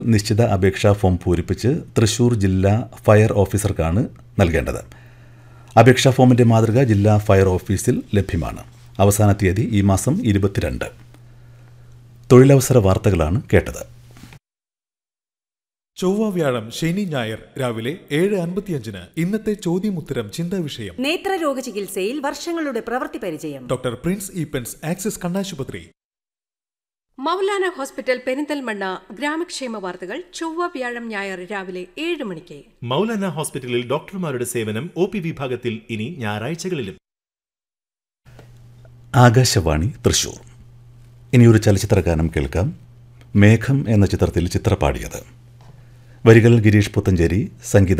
നിശ്ചിത അപേക്ഷാ ഫോം പൂരിപ്പിച്ച് തൃശൂർ ജില്ലാ ഫയർ ഓഫീസർക്കാണ് നൽകേണ്ടത് അപേക്ഷാ ഫോമിന്റെ മാതൃക ജില്ലാ ഫയർ ഓഫീസിൽ ലഭ്യമാണ് അവസാന തീയതി ഈ മാസം ഇരുപത്തിരണ്ട് തൊഴിലവസര വാർത്തകളാണ് കേട്ടത് ചൊവ്വ വ്യാഴം ശനി ഞായർ രാവിലെ ഏഴ് അൻപത്തിയഞ്ചിന് ഇന്നത്തെ ചോദ്യമുത്തരം ചിന്താ വിഷയം നേത്രരോഗ ചികിത്സയിൽ വർഷങ്ങളുടെ പ്രവൃത്തി പരിചയം ഡോക്ടർ പ്രിൻസ് ഈപ്പൻസ് ആക്സിസ് കണ്ണാശുപത്രി മൗലാന ഹോസ്പിറ്റൽ പെരിന്തൽമണ്ണ ഗ്രാമക്ഷേമ വാർത്തകൾ ചൊവ്വ വ്യാഴം ഞായർ രാവിലെ ഏഴ് മണിക്ക് മൗലാന ഹോസ്പിറ്റലിൽ ഡോക്ടർമാരുടെ സേവനം ഒ പി വിഭാഗത്തിൽ ഇനി ഞായറാഴ്ചകളിലും ആകാശവാണി തൃശൂർ ഇനി ഒരു ചലച്ചിത്രഗാനം കേൾക്കാം മേഘം എന്ന ചിത്രത്തിൽ ചിത്ര പാടിയത് വരികൾ ഗിരീഷ് പുത്തഞ്ചേരി സംഗീതം